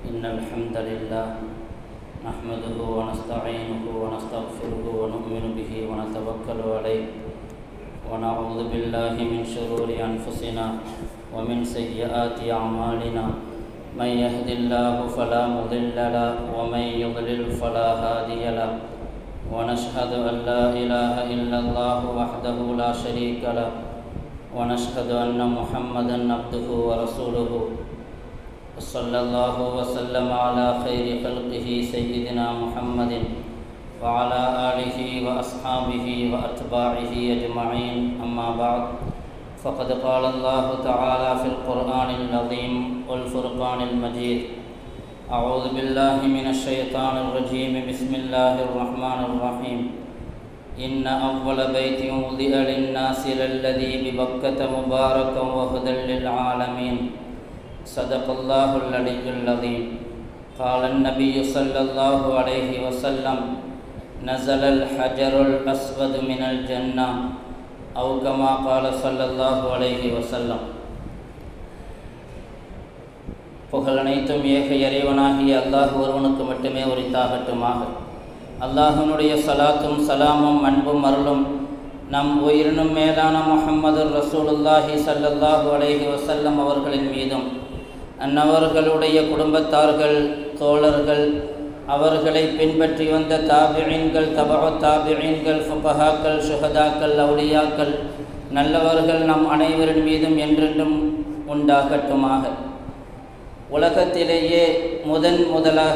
إن الحمد لله نحمده ونستعينه ونستغفره ونؤمن به ونتوكل عليه ونعوذ بالله من شرور أنفسنا ومن سيئات أعمالنا من يهد الله فلا مضل له ومن يضلل فلا هادي له ونشهد أن لا إله إلا الله وحده لا شريك له ونشهد أن محمدا عبده ورسوله صلى الله وسلم على خير خلقه سيدنا محمد وعلى آله وأصحابه وأتباعه أجمعين أما بعد فقد قال الله تعالى في القرآن العظيم والفرقان المجيد أعوذ بالله من الشيطان الرجيم بسم الله الرحمن الرحيم إن أول بيت وضع للناس للذي ببكة مباركا وهدى للعالمين صدق الله العلي العظيم قال النبي صلى الله عليه وسلم نزل الحجر الأسود من الجنة أو كما قال صلى الله عليه وسلم புகழ் அனைத்தும் ஏக இறைவனாகிய அல்லாஹ் ஒருவனுக்கு மட்டுமே உரித்தாகட்டுமாக அல்லாஹனுடைய சலாத்தும் சலாமும் அன்பும் அருளும் நம் உயிரினும் மேலான முஹம்மது ரசூலுல்லாஹி சல்லல்லாஹு அலைஹி வசல்லம் அவர்களின் மீதும் அன்னவர்களுடைய குடும்பத்தார்கள் தோழர்கள் அவர்களை பின்பற்றி வந்த தாபிழீன்கள் தபா தாபிழீன்கள் ஃபுபஹாக்கள் சுஹதாக்கள் அவுலியாக்கள் நல்லவர்கள் நம் அனைவரின் மீதும் என்றென்றும் உண்டாகட்டுமாக உலகத்திலேயே முதன் முதலாக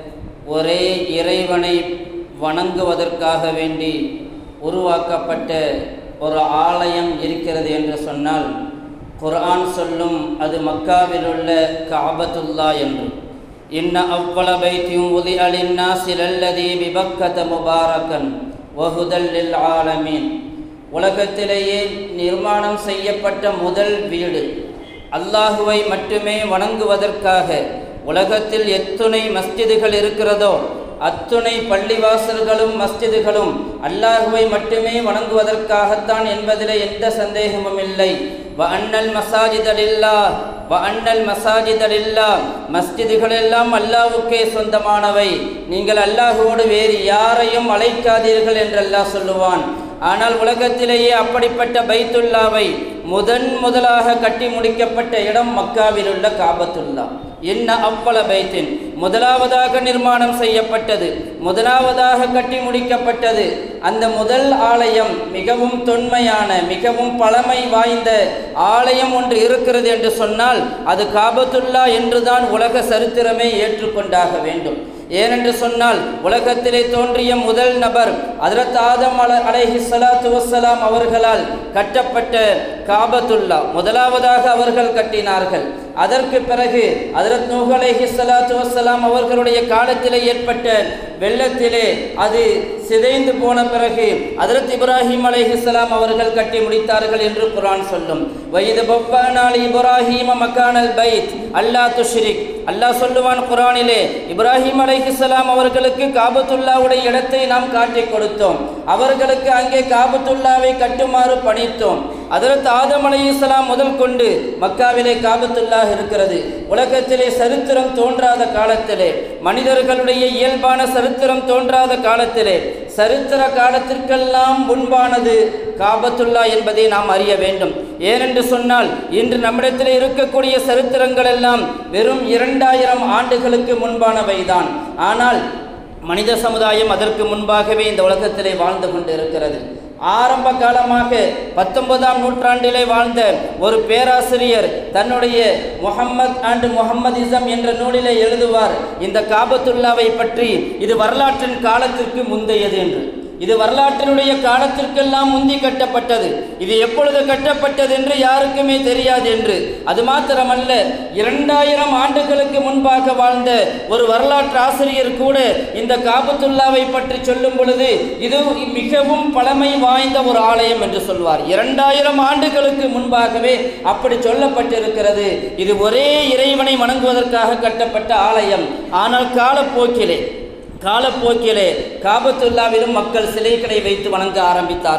ஒரே இறைவனை வணங்குவதற்காக வேண்டி உருவாக்கப்பட்ட ஒரு ஆலயம் இருக்கிறது என்று சொன்னால் குர்ஆன் சொல்லும் அது மக்காவில் உள்ள காபத்துல்லா என்று இன்ன அவ்வள பைத்தியும் உதி அலின்னா சிலல்லதி விபக்கத முபாரக்கன் வஹுதல்லில் ஆலமீன் உலகத்திலேயே நிர்மாணம் செய்யப்பட்ட முதல் வீடு அல்லாஹுவை மட்டுமே வணங்குவதற்காக உலகத்தில் எத்துணை மஸ்ஜிதுகள் இருக்கிறதோ அத்துணை பள்ளிவாசல்களும் மஸ்ஜிதுகளும் அல்லாஹுவை மட்டுமே வணங்குவதற்காகத்தான் என்பதில் எந்த சந்தேகமும் இல்லை வ அண்ணல் மசாஜிதலில்லா வ அண்ணல் மசாஜிதலில்லா மஸ்ஜிதுகள் எல்லாம் அல்லாஹுக்கே சொந்தமானவை நீங்கள் அல்லாஹுவோடு வேறு யாரையும் அழைக்காதீர்கள் என்று அல்லாஹ் சொல்லுவான் ஆனால் உலகத்திலேயே அப்படிப்பட்ட பைத்துல்லாவை முதன் முதலாக கட்டி முடிக்கப்பட்ட இடம் மக்காவில் உள்ள காபத்துல்லா என்ன அவ்வள பைத்தின் முதலாவதாக நிர்மாணம் செய்யப்பட்டது முதலாவதாக கட்டி முடிக்கப்பட்டது அந்த முதல் ஆலயம் மிகவும் தொன்மையான மிகவும் பழமை வாய்ந்த ஆலயம் ஒன்று இருக்கிறது என்று சொன்னால் அது காபத்துல்லா என்றுதான் உலக சரித்திரமே ஏற்றுக்கொண்டாக வேண்டும் ஏனென்று சொன்னால் உலகத்திலே தோன்றிய முதல் நபர் அதரத் ஆதம் அல அலைஹி சலாத்து வசலாம் அவர்களால் கட்டப்பட்ட காபத்துல்லா முதலாவதாக அவர்கள் கட்டினார்கள் அதற்கு பிறகு அதரத் நூஹ் அலைஹி சலாத்து வசலாம் அவர்களுடைய காலத்திலே ஏற்பட்ட வெள்ளத்திலே அது சிதைந்து போன பிறகு அதரத் இப்ராஹிம் அலைஹிஸ்லாம் அவர்கள் கட்டி முடித்தார்கள் என்று குரான் சொல்லும் வயது பப்பானால் இப்ராஹிம மக்கானல் பைத் அல்லா துஷ்ரிக் அல்லாஹ் சொல்லுவான் குரானிலே இப்ராஹிம் அலைஹிஸ்லாம் அவர்களுக்கு காபத்துல்லாவுடைய இடத்தை நாம் காட்டி கொடுத்தோம் அவர்களுக்கு அங்கே காபத்துல்லாவை கட்டுமாறு பணித்தோம் அதற்கு ஆதம் அலி இஸ்லாம் முதல் கொண்டு மக்காவிலே காபத்துல்லாஹ் இருக்கிறது உலகத்திலே சரித்திரம் தோன்றாத காலத்திலே மனிதர்களுடைய இயல்பான சரித்திரம் தோன்றாத காலத்திலே சரித்திர காலத்திற்கெல்லாம் முன்பானது காபத்துல்லா என்பதை நாம் அறிய வேண்டும் ஏனென்று சொன்னால் இன்று நம்மிடத்தில் இருக்கக்கூடிய சரித்திரங்கள் எல்லாம் வெறும் இரண்டாயிரம் ஆண்டுகளுக்கு முன்பானவைதான் ஆனால் மனித சமுதாயம் அதற்கு முன்பாகவே இந்த உலகத்திலே வாழ்ந்து கொண்டு இருக்கிறது ஆரம்ப காலமாக பத்தொன்பதாம் நூற்றாண்டிலே வாழ்ந்த ஒரு பேராசிரியர் தன்னுடைய முகம்மது அண்ட் முகம்மதிசம் என்ற நூலிலே எழுதுவார் இந்த காபத்துல்லாவை பற்றி இது வரலாற்றின் காலத்திற்கு முந்தையது என்று இது வரலாற்றினுடைய காலத்திற்கெல்லாம் முந்தி கட்டப்பட்டது இது எப்பொழுது கட்டப்பட்டது என்று யாருக்குமே தெரியாது என்று அது மாத்திரமல்ல இரண்டாயிரம் ஆண்டுகளுக்கு முன்பாக வாழ்ந்த ஒரு வரலாற்று ஆசிரியர் கூட இந்த காபத்துல்லாவை பற்றி சொல்லும் பொழுது இது மிகவும் பழமை வாய்ந்த ஒரு ஆலயம் என்று சொல்வார் இரண்டாயிரம் ஆண்டுகளுக்கு முன்பாகவே அப்படி சொல்லப்பட்டிருக்கிறது இது ஒரே இறைவனை வணங்குவதற்காக கட்டப்பட்ட ஆலயம் ஆனால் காலப்போக்கிலே காலப்போக்கிலே காபத்துல்லாவிலும் மக்கள் சிலைகளை வைத்து வணங்க ஆரம்பித்தார்கள்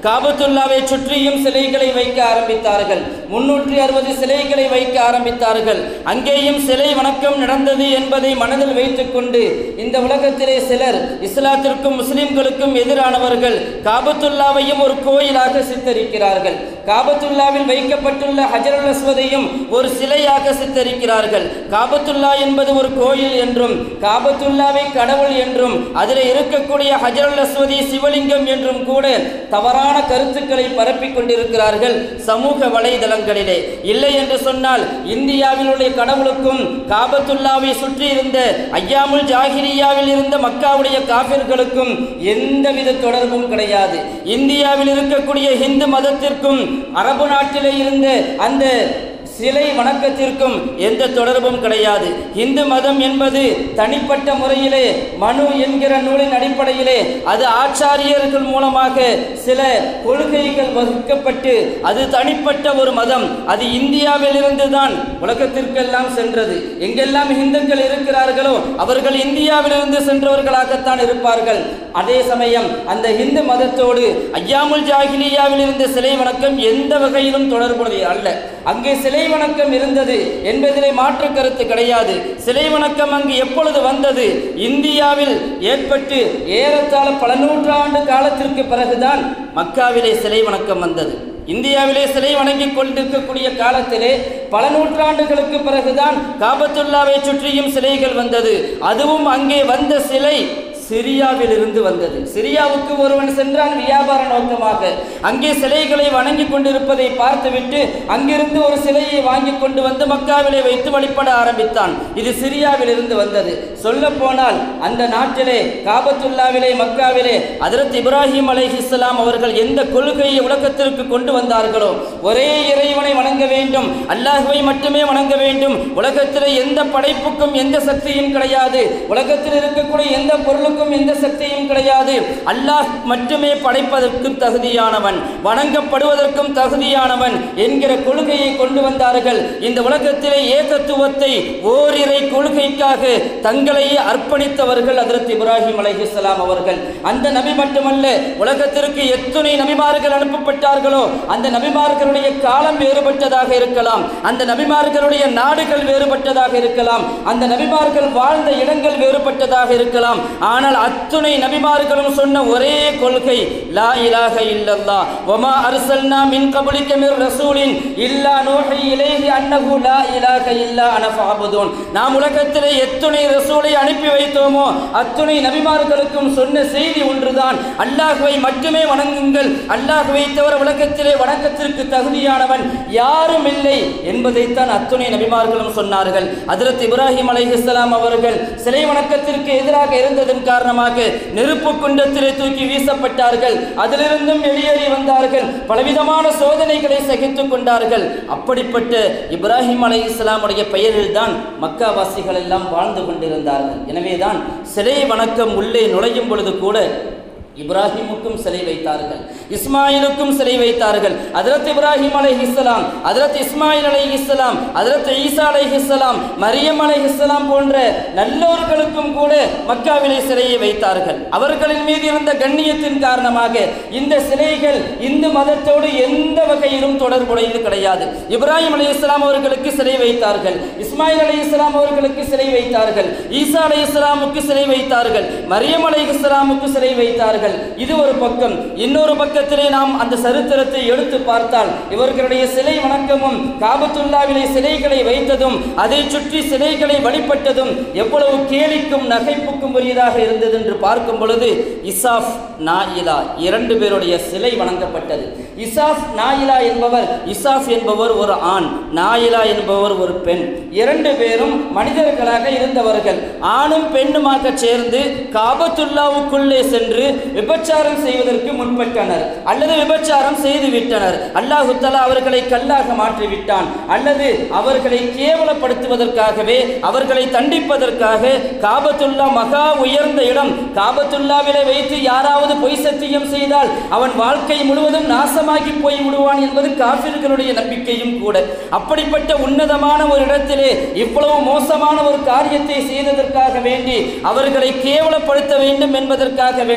காபத்துல்லாவை சுற்றியும் சிலைகளை வைக்க ஆரம்பித்தார்கள் முன்னூற்றி அறுபது சிலைகளை வைக்க ஆரம்பித்தார்கள் அங்கேயும் சிலை வணக்கம் நடந்தது என்பதை மனதில் வைத்துக்கொண்டு இந்த உலகத்திலே சிலர் இஸ்லாத்திற்கும் முஸ்லிம்களுக்கும் எதிரானவர்கள் காபத்துல்லாவையும் ஒரு கோயிலாக சித்தரிக்கிறார்கள் காபத்துல்லாவில் வைக்கப்பட்டுள்ள ஹஜருல் அஸ்வதையும் ஒரு சிலையாக சித்தரிக்கிறார்கள் காபத்துல்லா என்பது ஒரு கோயில் என்றும் காபத்துல்லாவை கடவுள் என்றும் அதில் இருக்கக்கூடிய ஹஜருல் அஸ்வதி சிவலிங்கம் என்றும் கூட தவறான கருத்துக்களை பரப்பிக் கொண்டிருக்கிறார்கள் சமூக வலைதளங்களிலே இல்லை என்று சொன்னால் இந்தியாவில் உள்ள கடவுளுக்கும் காபத்துல்லாவை சுற்றி இருந்த ஐயாமுல் ஜாகிரியாவில் இருந்த மக்காவுடைய காபிர்களுக்கும் எந்தவித தொடர்பும் கிடையாது இந்தியாவில் இருக்கக்கூடிய இந்து மதத்திற்கும் அரபு நாட்டிலே இருந்த அந்த சிலை வணக்கத்திற்கும் எந்த தொடர்பும் கிடையாது இந்து மதம் என்பது தனிப்பட்ட முறையிலே மனு என்கிற நூலின் அடிப்படையிலே அது ஆச்சாரியர்கள் மூலமாக சில கொள்கைகள் வகுக்கப்பட்டு அது தனிப்பட்ட ஒரு மதம் அது இந்தியாவில் இருந்து தான் உலகத்திற்கெல்லாம் சென்றது எங்கெல்லாம் இந்துக்கள் இருக்கிறார்களோ அவர்கள் இந்தியாவிலிருந்து சென்றவர்களாகத்தான் இருப்பார்கள் அதே சமயம் அந்த இந்து மதத்தோடு ஐயாமுல் ஜாகிலியாவில் இருந்த சிலை வணக்கம் எந்த வகையிலும் தொடர்புடைய அல்ல அங்கே சிலை வணக்கம் இருந்தது என்பதிலே மாற்று கருத்து கிடையாது சிலை வணக்கம் அங்கு எப்பொழுது வந்தது இந்தியாவில் ஏற்பட்டு ஏறத்தாழ பல நூற்றாண்டு காலத்திற்கு பிறகுதான் மக்காவிலே சிலை வணக்கம் வந்தது இந்தியாவிலே சிலை வணங்கிக் கொண்டிருக்கக்கூடிய காலத்திலே பல நூற்றாண்டுகளுக்கு பிறகுதான் காபத்துல்லாவை சுற்றியும் சிலைகள் வந்தது அதுவும் அங்கே வந்த சிலை சிரியாவில் இருந்து வந்தது சிரியாவுக்கு ஒருவன் சென்றான் வியாபார நோக்கமாக அங்கே சிலைகளை வணங்கி கொண்டிருப்பதை பார்த்துவிட்டு அங்கிருந்து ஒரு சிலையை வாங்கி கொண்டு வந்து மக்காவிலே வைத்து வழிபட ஆரம்பித்தான் இது சிரியாவில் இருந்து வந்தது சொல்ல போனால் அந்த நாட்டிலே காபத்துல்லாவிலே மக்காவிலே அதரத் இப்ராஹிம் அலைஹிஸ்ஸலாம் அவர்கள் எந்த கொள்கையை உலகத்திற்கு கொண்டு வந்தார்களோ ஒரே இறைவனை வணங்க வேண்டும் அல்லாஹுவை மட்டுமே வணங்க வேண்டும் உலகத்தில் எந்த படைப்புக்கும் எந்த சக்தியும் கிடையாது உலகத்தில் இருக்கக்கூடிய எந்த பொருளுக்கும் எந்த சக்தியும் கிடையாது அல்லாஹ் மட்டுமே படைப்பதற்கும் தகுதியானவன் வணங்கப்படுவதற்கும் தகுதியானவன் என்கிற கொள்கையை கொண்டு வந்தார்கள் இந்த உலகத்திலே ஏகத்துவத்தை ஓரிரை கொள்கைக்காக தங்களையே அர்ப்பணித்தவர்கள் அதரத் இப்ராஹிம் அலைஹிஸ்ஸலாம் அவர்கள் அந்த நபி மட்டுமல்ல உலகத்திற்கு எத்தனை நபிமார்கள் அனுப்பப்பட்டார்களோ அந்த நபிமார்களுடைய காலம் வேறுபட்டதாக இருக்கலாம் அந்த நபிமார்களுடைய நாடுகள் வேறுபட்டதாக இருக்கலாம் அந்த நபிமார்கள் வாழ்ந்த இடங்கள் வேறுபட்டதாக இருக்கலாம் ஆனால் அத்துணை நபிமார்களும் சொன்ன ஒரே கொள்கை லா இலாஹ இல்லல்லாஹ் வமா அர்சல்னா மின் கபலிக்க மிர் ரசூலின் இல்லா நூஹி இலைஹி அன்னஹு லா இலாஹ இல்லா அன ஃபஅபுதூன் நாம் உலகத்திலே எத்துணை ரசூலை அனுப்பி வைத்தோமோ அத்துணை நபிமார்களுக்கும் சொன்ன செய்தி ஒன்றுதான் அல்லாஹ்வை மட்டுமே வணங்குங்கள் அல்லாஹ்வை தவிர உலகத்திலே வணக்கத்திற்கு தகுதியானவன் யாரும் இல்லை என்பதைத்தான் அத்துணை நபிமார்களும் சொன்னார்கள் ஹஜ்ரத் இப்ராஹிம் அலைஹிஸ்ஸலாம் அவர்கள் சிலை வணக்கத்திற்கு எதிராக இருந்ததன் காரணமாக நெருப்பு குண்டத்திலே தூக்கி வீசப்பட்டார்கள் அதிலிருந்தும் வெளியேறி வந்தார்கள் பலவிதமான சோதனைகளை சகித்துக் கொண்டார்கள் அப்படிப்பட்ட இப்ராஹிம் அலை இஸ்லாமுடைய பெயரில் தான் மக்காவாசிகள் எல்லாம் வாழ்ந்து கொண்டிருந்தார்கள் எனவேதான் சிலை வணக்கம் உள்ளே நுழையும் பொழுது கூட இப்ராஹிமுக்கும் சிலை வைத்தார்கள் இஸ்மாயிலுக்கும் சிலை வைத்தார்கள் அதரத் இப்ராஹிம் அலை இஸ்லாம் அதரத் இஸ்மாயில் அலை இஸ்லாம் அதரத் ஈசா அலை இஸ்லாம் மரியம் அலை இஸ்லாம் போன்ற நல்லோர்களுக்கும் கூட மக்காவிலே சிலையை வைத்தார்கள் அவர்களின் மீது இருந்த கண்ணியத்தின் காரணமாக இந்த சிலைகள் இந்து மதத்தோடு எந்த வகையிலும் தொடர்புடையது கிடையாது இப்ராஹிம் அலை இஸ்லாம் அவர்களுக்கு சிலை வைத்தார்கள் இஸ்மாயில் அலை இஸ்லாம் அவர்களுக்கு சிலை வைத்தார்கள் ஈசா அலை இஸ்லாமுக்கு சிலை வைத்தார்கள் மரியம் அலை இஸ்லாமுக்கு சிலை வைத்தார்கள் இது ஒரு பக்கம் இன்னொரு பக்கத்திலே நாம் அந்த சரித்திரத்தை எடுத்து பார்த்தால் இவர்களுடைய சிலை வணக்கமும் காபத்துல்லாவிலே சிலைகளை வைத்ததும் அதை சுற்றி சிலைகளை வழிபட்டதும் எவ்வளவு கேலிக்கும் நகைப்புக்கும் உரியதாக இருந்தது என்று பார்க்கும் பொழுது இசாஃப் நாயிலா இரண்டு பேருடைய சிலை வணங்கப்பட்டது இசாஃப் நாயிலா என்பவர் இசாஃப் என்பவர் ஒரு ஆண் நாயிலா என்பவர் ஒரு பெண் இரண்டு பேரும் மனிதர்களாக இருந்தவர்கள் ஆணும் பெண்ணுமாக சேர்ந்து காபத்துல்லாவுக்குள்ளே சென்று விபச்சாரம் செய்வதற்கு முற்பட்டனர் அல்லது விபச்சாரம் செய்து விட்டனர் அல்லாஹு தஆலா அவர்களை கல்லாக மாற்றி விட்டான் அல்லது அவர்களை கேவலப்படுத்துவதற்காகவே அவர்களை தண்டிப்பதற்காக காபத்துல்லா மகா உயர்ந்த இடம் காபத்துல்லாவிலே வைத்து யாராவது பொய் சத்தியம் செய்தால் அவன் வாழ்க்கை முழுவதும் நாசமாகி போய் விடுவான் என்பது காபிர்களுடைய நம்பிக்கையும் கூட அப்படிப்பட்ட உன்னதமான ஒரு இடத்திலே இவ்வளவு மோசமான ஒரு காரியத்தை செய்ததற்காக வேண்டி அவர்களை கேவலப்படுத்த வேண்டும் என்பதற்காக வேண்டித்தான்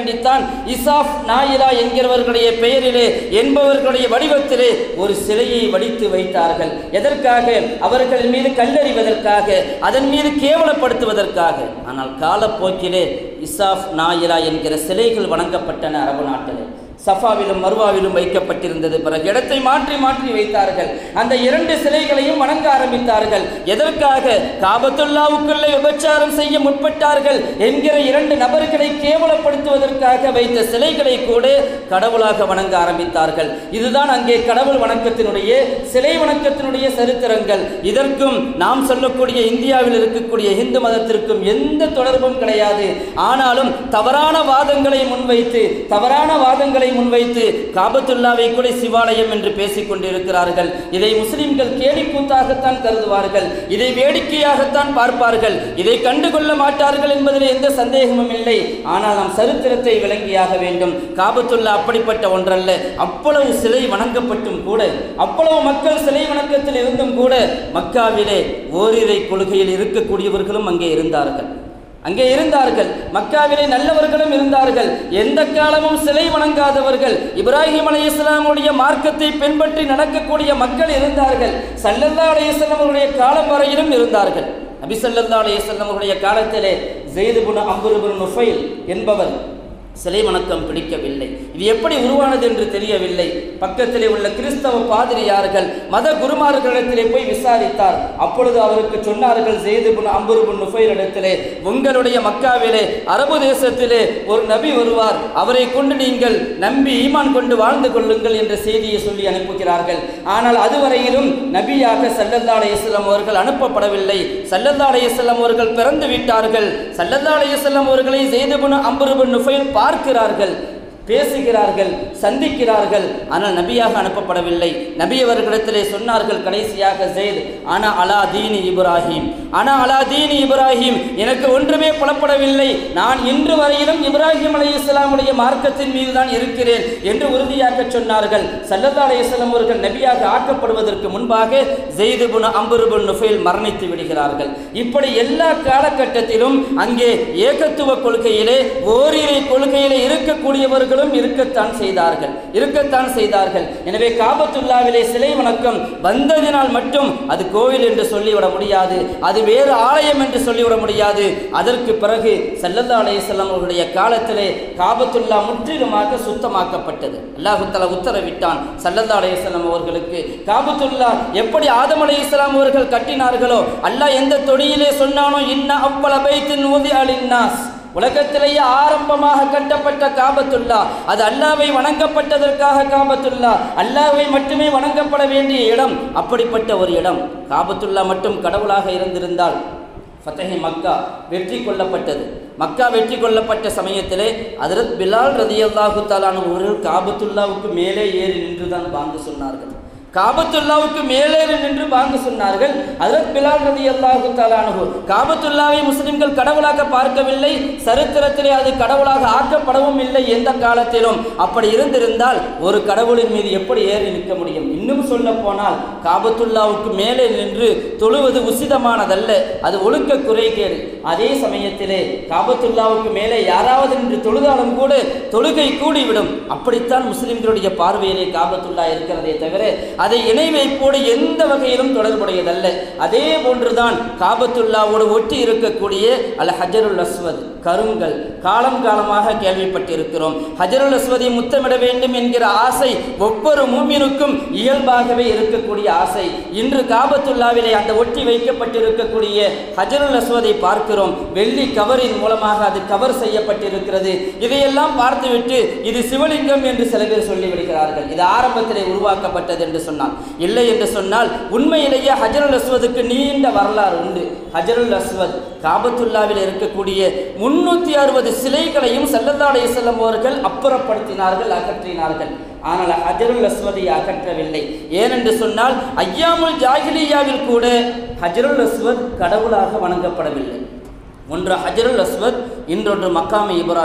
இசாஃப் நாயிலா என்கிறவர்களுடைய பெயரிலே என்பவர்களுடைய வடிவத்திலே ஒரு சிலையை வடித்து வைத்தார்கள் எதற்காக அவர்கள் மீது கல்லறிவதற்காக அதன் மீது கேவலப்படுத்துவதற்காக ஆனால் காலப்போக்கிலே இசாஃப் நாயிலா என்கிற சிலைகள் வணங்கப்பட்டன அரபு நாட்டிலே சஃபாவிலும் மர்வாவிலும் வைக்கப்பட்டிருந்தது பிறகு இடத்தை மாற்றி மாற்றி வைத்தார்கள் அந்த இரண்டு சிலைகளையும் வணங்க ஆரம்பித்தார்கள் எதற்காக காபத்துல்லாவுக்குள்ளே விபச்சாரம் செய்ய முற்பட்டார்கள் என்கிற இரண்டு நபர்களை கேவலப்படுத்துவதற்காக வைத்த சிலைகளை கூட கடவுளாக வணங்க ஆரம்பித்தார்கள் இதுதான் அங்கே கடவுள் வணக்கத்தினுடைய சிலை வணக்கத்தினுடைய சரித்திரங்கள் இதற்கும் நாம் சொல்லக்கூடிய இந்தியாவில் இருக்கக்கூடிய இந்து மதத்திற்கும் எந்த தொடர்பும் கிடையாது ஆனாலும் தவறான வாதங்களை முன்வைத்து தவறான வாதங்களை முன்வைத்து காபத்துல்லாவை கூட சிவாலயம் என்று பேசிக் கொண்டிருக்கிறார்கள் இதை முஸ்லிம்கள் கேலிக்கூத்தாகத்தான் கருதுவார்கள் இதை வேடிக்கையாகத்தான் பார்ப்பார்கள் இதை கண்டுகொள்ள மாட்டார்கள் என்பதில் எந்த சந்தேகமும் இல்லை ஆனால் நாம் சரித்திரத்தை விளங்கியாக வேண்டும் காபத்துல்லா அப்படிப்பட்ட ஒன்றல்ல அவ்வளவு சிலை வணங்கப்பட்டும் கூட அவ்வளவு மக்கள் சிலை வணக்கத்தில் இருந்தும் கூட மக்காவிலே ஓரிரை கொள்கையில் இருக்கக்கூடியவர்களும் அங்கே இருந்தார்கள் அங்கே இருந்தார்கள் மக்காவிலே நல்லவர்களும் இருந்தார்கள் எந்த காலமும் சிலை வணங்காதவர்கள் இப்ராஹிம் அலை இஸ்லாமுடைய மார்க்கத்தை பின்பற்றி நடக்கக்கூடிய மக்கள் இருந்தார்கள் சல்லல்லா அலை அவருடைய காலம் வரையிலும் இருந்தார்கள் நபி சல்லல்லா அலை அவருடைய காலத்திலே ஜெயிதுபுன் அம்புருபுன் நுஃபைல் என்பவர் சிலை வணக்கம் பிடிக்கவில்லை இது எப்படி உருவானது என்று தெரியவில்லை பக்கத்திலே உள்ள கிறிஸ்தவ பாதிரியார்கள் மத குருமார்களிடத்திலே போய் விசாரித்தார் அப்பொழுது அவருக்கு சொன்னார்கள் ஜெய்துபுன் அம்புருபுன் நுஃபைல் இடத்திலே உங்களுடைய மக்காவிலே அரபு தேசத்திலே ஒரு நபி வருவார் அவரை கொண்டு நீங்கள் நம்பி ஈமான் கொண்டு வாழ்ந்து கொள்ளுங்கள் என்ற செய்தியை சொல்லி அனுப்புகிறார்கள் ஆனால் அதுவரையிலும் நபியாக சல்லல்லா அலையம் அவர்கள் அனுப்பப்படவில்லை சல்லல்லா அலையம் அவர்கள் பிறந்து விட்டார்கள் சல்லல்லா அலையம் அவர்களை ஜெய்துபுன் அம்புருபுன் நுஃபைல் பார்க்கிறார்கள் பேசுகிறார்கள் சந்திக்கிறார்கள் ஆனால் நபியாக அனுப்பப்படவில்லை நபி அவர்களிடத்திலே சொன்னார்கள் கடைசியாக ஜெயித் ஆனா அலா தீனி இப்ராஹிம் ஆனா அலா தீனி இப்ராஹிம் எனக்கு ஒன்றுமே புலப்படவில்லை நான் இன்று வரையிலும் இப்ராஹிம் அலி இஸ்லாமுடைய மார்க்கத்தின் மீது தான் இருக்கிறேன் என்று உறுதியாக சொன்னார்கள் சல்லல்லா அலி இஸ்லாம் அவர்கள் நபியாக ஆக்கப்படுவதற்கு முன்பாக ஜெயிது புன் அம்புருபுன் நுஃபைல் மரணித்து விடுகிறார்கள் இப்படி எல்லா காலகட்டத்திலும் அங்கே ஏகத்துவ கொள்கையிலே ஓரிரை கொள்கையிலே இருக்கக்கூடியவர்களும் இருக்கத்தான் செய்தார்கள் இருக்கத்தான் செய்தார்கள் எனவே காபத்துல்லாவிலே சிலை வணக்கம் வந்ததினால் மட்டும் அது கோவில் என்று சொல்லிவிட முடியாது அது வேறு ஆலயம் என்று சொல்லிவிட முடியாது அதற்கு பிறகு சல்லல்லா அலையம் அவருடைய காலத்திலே காபத்துல்லா முற்றிலுமாக சுத்தமாக்கப்பட்டது அல்லாஹு தலா உத்தரவிட்டான் சல்லல்லா அலையம் அவர்களுக்கு காபத்துல்லா எப்படி ஆதம் அலை இஸ்லாம் அவர்கள் கட்டினார்களோ அல்லாஹ் எந்த தொடியிலே சொன்னானோ இன்ன அவ்வள பைத்தின் ஊதி அலின்னாஸ் உலகத்திலேயே ஆரம்பமாக கட்டப்பட்ட காபத்துல்லா அது அல்லாவை வணங்கப்பட்டதற்காக காபத்துல்லா அல்லாவை மட்டுமே வணங்கப்பட வேண்டிய இடம் அப்படிப்பட்ட ஒரு இடம் காபத்துல்லா மட்டும் கடவுளாக இருந்திருந்தால் ஃபத்தஹி மக்கா வெற்றி கொள்ளப்பட்டது மக்கா வெற்றி கொள்ளப்பட்ட சமயத்திலே அதரத் பிலால் ரதியல்லாஹு தாலான ஒரு காபத்துல்லாவுக்கு மேலே ஏறி நின்று தான் பாங்கு சொன்னார்கள் காபத்துல்லாவுக்கு மேலே நின்று பாங்கு சொன்னார்கள் அதரத் பிலால் ரதி அல்லாஹு தாலானு காபத்துல்லாவை முஸ்லிம்கள் கடவுளாக பார்க்கவில்லை சரித்திரத்திலே அது கடவுளாக ஆக்கப்படவும் இல்லை எந்த காலத்திலும் அப்படி இருந்திருந்தால் ஒரு கடவுளின் மீது எப்படி ஏறி நிற்க முடியும் இன்னும் சொல்ல போனால் காபத்துல்லாவுக்கு மேலே நின்று தொழுவது உசிதமானதல்ல அது ஒழுக்க குறைகேடு அதே சமயத்திலே காபத்துல்லாவுக்கு மேலே யாராவது நின்று தொழுதாலும் கூட தொழுகை கூடிவிடும் அப்படித்தான் முஸ்லிம்களுடைய பார்வையிலே காபத்துல்லா இருக்கிறதே தவிர அதை இணை வைப்போடு எந்த வகையிலும் தொடர்புடையதல்ல அதே போன்றுதான் காபத்துல்லாவோடு ஒட்டி இருக்கக்கூடிய அல் ஹஜருல் அஸ்வத் கருங்கல் காலம் காலமாக கேள்விப்பட்டிருக்கிறோம் ஹஜருல் அஸ்வதை முத்தமிட வேண்டும் என்கிற ஆசை ஒவ்வொரு மூமினுக்கும் இயல்பாகவே இருக்கக்கூடிய ஆசை இன்று காபத்துல்லாவிலே அந்த ஒட்டி வைக்கப்பட்டிருக்கக்கூடிய ஹஜருல் அஸ்வதை பார்க்கிறோம் வெள்ளி கவரின் மூலமாக அது கவர் செய்யப்பட்டிருக்கிறது இதையெல்லாம் பார்த்துவிட்டு இது சிவலிங்கம் என்று சில பேர் சொல்லிவிடுகிறார்கள் இது ஆரம்பத்திலே உருவாக்கப்பட்டது என்று சொன்னான் இல்லை என்று சொன்னால் உண்மையிலேயே ஹஜருல் அஸ்வதுக்கு நீண்ட வரலாறு உண்டு ஹஜருல் அஸ்வத் காபத்துல்லாவில் இருக்கக்கூடிய முன்னூற்றி அறுபது சிலைகளையும் சல்லல்லா அலையம் அவர்கள் அப்புறப்படுத்தினார்கள் அகற்றினார்கள் ஆனால் ஹஜருல் அஸ்வதை அகற்றவில்லை ஏனென்று சொன்னால் ஐயாமுல் ஜாகிலியாவில் கூட ஹஜருல் அஸ்வத் கடவுளாக வணங்கப்படவில்லை ஒன்று ஹஜருல் அஸ்வத் இன்னொன்று மக்காமி இப்ராஹிம்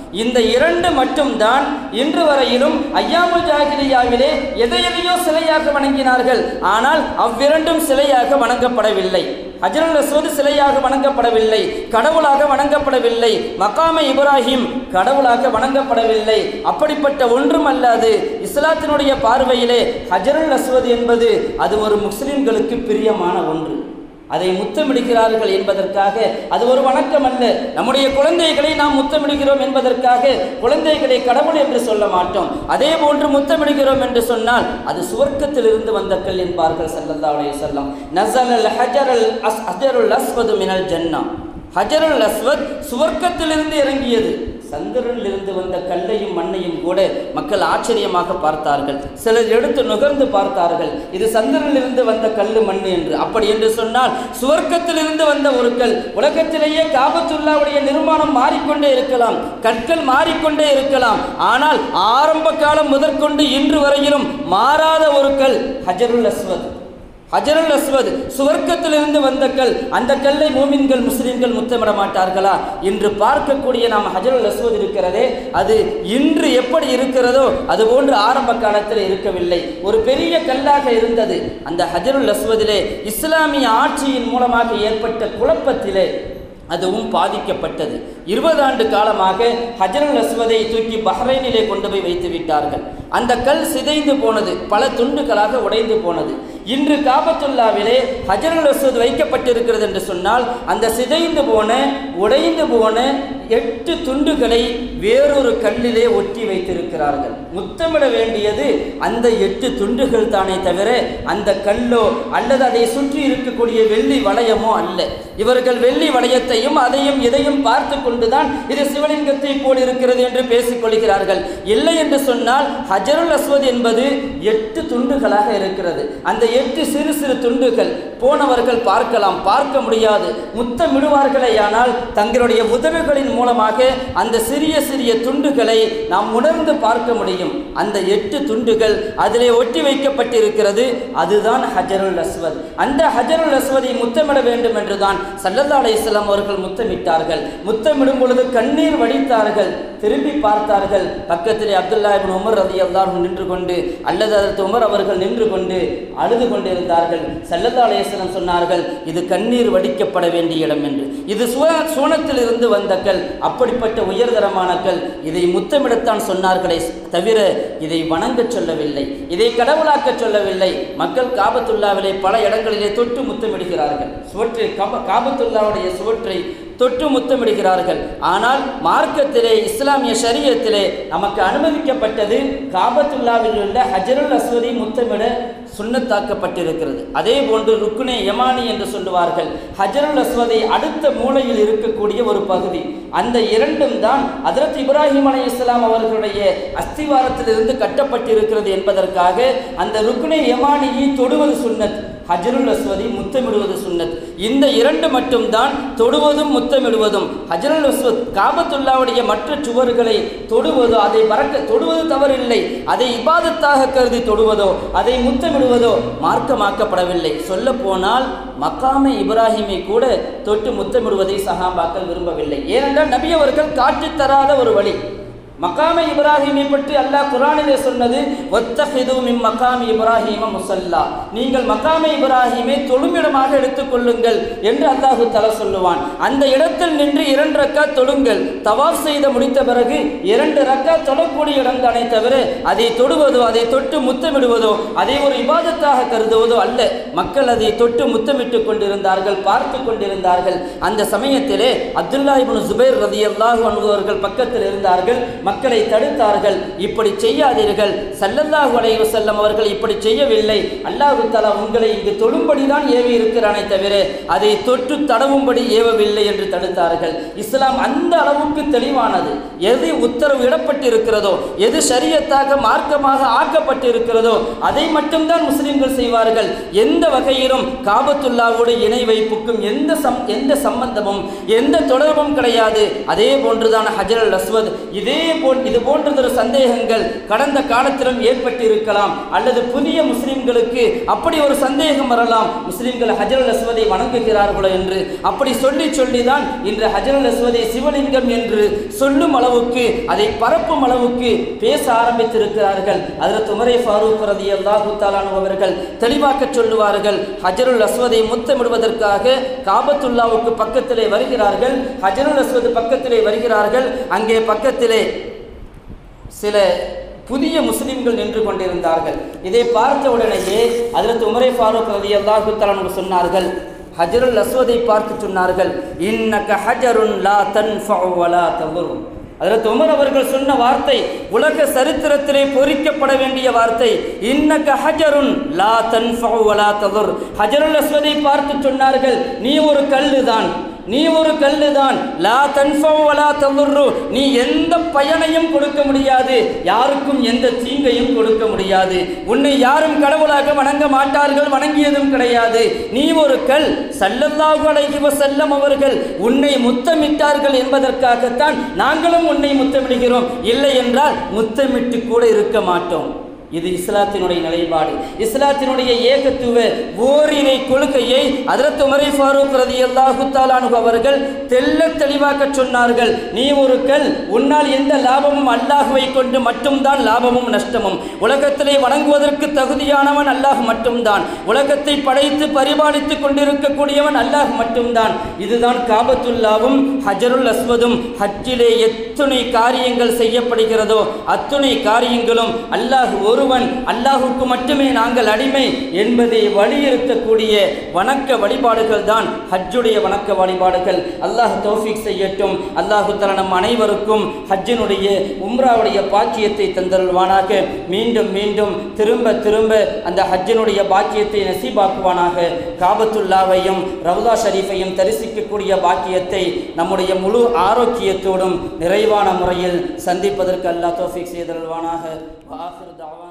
இந்த இரண்டு மட்டும்தான் இன்று வரையிலும் ஐயாமுல் ஜாகிலியாவிலே எதை எதையோ சிலையாக வணங்கினார்கள் ஆனால் அவ்விரண்டும் சிலையாக வணங்கப்படவில்லை ஹஜருல் அஸ்வத் சிலையாக வணங்கப்படவில்லை கடவுளாக வணங்கப்படவில்லை மகாம இப்ராஹிம் கடவுளாக வணங்கப்படவில்லை அப்படிப்பட்ட ஒன்றும் அல்லாது இஸ்லாத்தினுடைய பார்வையிலே ஹஜருல் அஸ்வத் என்பது அது ஒரு முஸ்லிம்களுக்கு பிரியமான ஒன்று அதை முத்தமிடுகிறார்கள் என்பதற்காக அது ஒரு வணக்கம் அல்ல நம்முடைய குழந்தைகளை நாம் முத்தமிடுகிறோம் என்பதற்காக குழந்தைகளை கடவுள் என்று சொல்ல மாட்டோம் அதே போன்று முத்தமிடுகிறோம் என்று சொன்னால் அது சுவர்க்கத்திலிருந்து வந்த கல் என்பார்கள் ஸல்லல்லாஹு அலைஹி வஸல்லம் நஸல் அல் ஹஜர் அல் அஸ் ஹஜருல் அஸ்வது மினல் ஜன்னா ஹஜருல் அஸ்வத் சுவர்க்கத்திலிருந்து இறங்கியது சந்திரனிலிருந்து வந்த கல்லையும் மண்ணையும் கூட மக்கள் ஆச்சரியமாக பார்த்தார்கள் சிலர் எடுத்து நுகர்ந்து பார்த்தார்கள் இது சந்திரனிலிருந்து வந்த கல்லு மண் என்று அப்படி என்று சொன்னால் சுவர்க்கத்திலிருந்து வந்த ஒரு கல் உலகத்திலேயே காபத்துல்லாவுடைய நிர்மாணம் மாறிக்கொண்டே இருக்கலாம் கற்கள் மாறிக்கொண்டே இருக்கலாம் ஆனால் ஆரம்ப காலம் முதற்கொண்டு இன்று வரையிலும் மாறாத ஒரு கல் ஹஜருல் அஸ்வத் ஹஜருல் அஸ்வத் சுவர்க்கத்திலிருந்து வந்த கல் அந்த கல்லை மூமின்கள் முஸ்லிம்கள் முத்தமிட மாட்டார்களா இன்று பார்க்கக்கூடிய நாம் ஹஜருல் அஸ்வத் இருக்கிறதே அது இன்று எப்படி இருக்கிறதோ அது போன்று ஆரம்ப காலத்தில் இருக்கவில்லை ஒரு பெரிய கல்லாக இருந்தது அந்த ஹஜருல் அஸ்வதிலே இஸ்லாமிய ஆட்சியின் மூலமாக ஏற்பட்ட குழப்பத்திலே அதுவும் பாதிக்கப்பட்டது இருபது ஆண்டு காலமாக ஹஜருல் அஸ்வதை தூக்கி பஹ்ரைனிலே கொண்டு போய் வைத்து விட்டார்கள் அந்த கல் சிதைந்து போனது பல துண்டுகளாக உடைந்து போனது இன்று காபத்துல்லாவிலே ஹஜருல் அஸ்வத் வைக்கப்பட்டிருக்கிறது என்று சொன்னால் அந்த சிதைந்து போன உடைந்து போன எட்டு துண்டுகளை வேறொரு கல்லிலே ஒட்டி வைத்திருக்கிறார்கள் முத்தமிட வேண்டியது அந்த எட்டு துண்டுகள் தானே தவிர அந்த கல்லோ அல்லது அதை சுற்றி இருக்கக்கூடிய வெள்ளி வளையமோ அல்ல இவர்கள் வெள்ளி வளையத்தையும் அதையும் இதையும் பார்த்து கொண்டுதான் இது சிவலிங்கத்தை போல் இருக்கிறது என்று பேசிக் கொள்கிறார்கள் இல்லை என்று சொன்னால் ஹஜருல் அஸ்வத் என்பது எட்டு துண்டுகளாக இருக்கிறது அந்த எட்டு சிறு சிறு துண்டுகள் போனவர்கள் பார்க்கலாம் பார்க்க முடியாது முத்தமிடுவார்களேயானால் தங்களுடைய உதடுகளின் மூலமாக அந்த சிறிய சிறிய துண்டுகளை நாம் உணர்ந்து பார்க்க முடியும் அந்த எட்டு துண்டுகள் அதிலே ஒட்டி வைக்கப்பட்டிருக்கிறது அதுதான் ஹஜருல் அஸ்வத் அந்த ஹஜருல் அஸ்வதை முத்தமிட வேண்டும் என்றுதான் சல்லல்லா அலைஹிஸ்ஸலாம் அவர்கள் முத்தமிட்டார்கள் முத்தமிடும் பொழுது கண்ணீர் வடித்தார்கள் திரும்பி பார்த்தார்கள் பக்கத்திலே அப்துல்லா இப்னு உமர் ரதி அல்லாஹ் நின்று கொண்டு அல்லது அதற்கு உமர் அவர்கள் நின்று கொண்டு அழுது கொண்டிருந்தார்கள் சல்லல்லா அலைஹிஸ்ஸலாம் சொன்னார்கள் இது கண்ணீர் வடிக்கப்பட வேண்டிய இடம் என்று இது சுவ சுவனத்தில் இருந்து வந்த கல் அப்படிப்பட்ட உயர்தரமான கல் இதை முத்தமிடத்தான் சொன்னார்களே தவிர இதை வணங்கச் சொல்லவில்லை இதை கடவுளாக்கச் சொல்லவில்லை மக்கள் காபத்துல்லாவிலே பல இடங்களிலே தொட்டு முத்தமிடுகிறார்கள் சுவற்றை காப காபத்துல்லாவுடைய சுவற்றை தொட்டு முத்தமிடுகிறார்கள் ஆனால் மார்க்கத்திலே இஸ்லாமிய ஷரியத்திலே நமக்கு அனுமதிக்கப்பட்டது காபத்துல்லாவில் உள்ள ஹஜருல் அஸ்வதி முத்தமிட சுண்ணத்தாக்கப்பட்டிருக்கிறது அதே போன்று ருக்குனே யமானி என்று சொல்லுவார்கள் ஹஜருல் அஸ்வதை அடுத்த மூலையில் இருக்கக்கூடிய ஒரு பகுதி அந்த இரண்டும் தான் அதரத் இப்ராஹிம் அலை இஸ்லாம் அவர்களுடைய அஸ்திவாரத்திலிருந்து கட்டப்பட்டிருக்கிறது என்பதற்காக அந்த ருக்குனே யமானியை தொடுவது சுன்னத் ஹஜருல் அஸ்வதி முத்தமிடுவது சுன்னத் இந்த இரண்டு மட்டும்தான் தொடுவதும் முத்தமிடுவதும் ஹஜருல் அஸ்வத் காபத்துல்லாவுடைய மற்ற சுவர்களை தொடுவதோ அதை மறக்க தொடுவது தவறில்லை அதை இபாதத்தாக கருதி தொடுவதோ அதை முத்தமிடுவதோ மார்க்கமாக்கப்படவில்லை சொல்ல போனால் மக்காமே இப்ராஹிமை கூட தொட்டு முத்தமிடுவதை சஹாபாக்கள் விரும்பவில்லை ஏனென்றால் நபி அவர்கள் காட்டித் தராத ஒரு வழி மக்காம இப்ராஹிமை பற்றி அல்லாஹ் குரானிலே சொன்னது ஒத்தஹிது மின் மக்காமி இப்ராஹிம முசல்லா நீங்கள் மக்காம இப்ராஹிமை தொழுமிடமாக எடுத்துக்கொள்ளுங்கள் என்று அல்லாஹு தலா சொல்லுவான் அந்த இடத்தில் நின்று இரண்டு ரக்கா தொழுங்கள் தவாஃப் செய்த முடித்த பிறகு இரண்டு ரக்கா தொழக்கூடிய இடம் தானே தவிர அதை தொடுவதோ அதை தொட்டு முத்தமிடுவதோ அதை ஒரு இபாதத்தாக கருதுவதோ அல்ல மக்கள் அதை தொட்டு முத்தமிட்டு கொண்டிருந்தார்கள் பார்த்து கொண்டிருந்தார்கள் அந்த சமயத்திலே அப்துல்லா இப்னு ஜுபைர் ரதியல்லாஹு அன்ஹு பக்கத்தில் இருந்தார்கள் மக்களை தடுத்தார்கள் இப்படி செய்யாதீர்கள் சல்லல்லாஹு அலைஹி வஸல்லம் அவர்கள் இப்படி செய்யவில்லை அல்லாஹு தஆலா உங்களை இங்கு தொழும்படிதான் ஏவி இருக்கிறானே தவிர அதை தொட்டு தடவும்படி ஏவவில்லை என்று தடுத்தார்கள் இஸ்லாம் அந்த அளவுக்கு தெளிவானது எது உத்தரவு இடப்பட்டிருக்கிறதோ எது ஷரியத்தாக மார்க்கமாக ஆக்கப்பட்டிருக்கிறதோ அதை மட்டும்தான் முஸ்லிம்கள் செய்வார்கள் எந்த வகையிலும் காபத்துல்லாவோடு இணை வைப்புக்கும் எந்த சம் எந்த சம்பந்தமும் எந்த தொடர்பும் கிடையாது அதே போன்றுதான் ஹஜர் அல் அஸ்வத் இதே போல் இது போன்றதொரு சந்தேகங்கள் கடந்த காலத்திலும் ஏற்பட்டு இருக்கலாம் அல்லது புதிய முஸ்லிம்களுக்கு அப்படி ஒரு சந்தேகம் வரலாம் முஸ்லிம்கள் ஹஜரல் அஸ்வதை வணங்குகிறார்களோ என்று அப்படி சொல்லி சொல்லிதான் இன்று ஹஜரல் அஸ்வதை சிவலிங்கம் என்று சொல்லும் அளவுக்கு அதை பரப்பும் அளவுக்கு பேச ஆரம்பித்திருக்கிறார்கள் அதில் உமரே ஃபாரூக் ரதி அல்லாஹு தாலானு அவர்கள் தெளிவாக்க சொல்லுவார்கள் ஹஜருல் அஸ்வதை முத்தமிடுவதற்காக காபத்துல்லாவுக்கு பக்கத்திலே வருகிறார்கள் ஹஜருல் அஸ்வத் பக்கத்திலே வருகிறார்கள் அங்கே பக்கத்திலே சில புதிய முஸ்லிம்கள் நின்று கொண்டிருந்தார்கள் இதை பார்த்த உடனேயே அதில் உமரே ஃபாரூக் ரதி அல்லாஹு தாலானு சொன்னார்கள் ஹஜருல் அஸ்வதை பார்த்து சொன்னார்கள் இன்னக ஹஜருன் லா தன்ஃபஉ வலா ததுர் அதற்கு உமர் அவர்கள் சொன்ன வார்த்தை உலக சரித்திரத்திலே பொறிக்கப்பட வேண்டிய வார்த்தை இன்னக ஹஜருன் லா தன்ஃபஉ வலா ததுர் ஹஜருல் அஸ்வதை பார்த்து சொன்னார்கள் நீ ஒரு கல்லுதான் நீ ஒரு கல்லுதான் லா தன்ஃபவு வலா ததுர்ரு நீ எந்த பயனையும் கொடுக்க முடியாது யாருக்கும் எந்த தீங்கையும் கொடுக்க முடியாது உன்னை யாரும் கடவுளாக வணங்க மாட்டார்கள் வணங்கியதும் கிடையாது நீ ஒரு கல் சல்லல்லாஹு அலைஹி வஸல்லம் அவர்கள் உன்னை முத்தமிட்டார்கள் என்பதற்காகத்தான் நாங்களும் உன்னை முத்தமிடுகிறோம் இல்லை என்றால் முத்தமிட்டு கூட இருக்க மாட்டோம் இது இஸ்லாத்தினுடைய நிலைப்பாடு இஸ்லாத்தினுடைய ஏகத்துவ ஓரிரை கொள்கையை அதரத்து உமரை ஃபாரூக் ரதி அல்லாஹு தாலானு அவர்கள் தெல்ல தெளிவாக்க சொன்னார்கள் நீ ஒரு கல் உன்னால் எந்த லாபமும் அல்லாஹுவை கொண்டு மட்டும்தான் லாபமும் நஷ்டமும் உலகத்திலே வணங்குவதற்கு தகுதியானவன் அல்லாஹ் மட்டும்தான் உலகத்தை படைத்து பரிபாலித்துக் கொண்டிருக்கக்கூடியவன் அல்லாஹ் மட்டும்தான் இதுதான் காபத்துல்லாவும் ஹஜருல் அஸ்வதும் ஹஜ்ஜிலே எத்துணை காரியங்கள் செய்யப்படுகிறதோ அத்துணை காரியங்களும் அல்லாஹ் ஒருவன் அல்லாஹுக்கு மட்டுமே நாங்கள் அடிமை என்பதை வலியுறுத்தக்கூடிய வணக்க வழிபாடுகள் தான் ஹஜ்ஜுடைய வணக்க வழிபாடுகள் அல்லாஹ் தௌஃபீக் செய்யட்டும் அல்லாஹு தலா நம் அனைவருக்கும் ஹஜ்ஜினுடைய உம்ராவுடைய பாக்கியத்தை தந்தருள்வானாக மீண்டும் மீண்டும் திரும்ப திரும்ப அந்த ஹஜ்ஜினுடைய பாக்கியத்தை நசீபாக்குவானாக காபத்துல்லாவையும் ரவுதா ஷரீஃபையும் தரிசிக்கக்கூடிய பாக்கியத்தை நம்முடைய முழு ஆரோக்கியத்தோடும் நிறைவான முறையில் சந்திப்பதற்கு அல்லாஹ் தௌஃபீக் செய்தருள்வானாக ஆஹிர் தாவா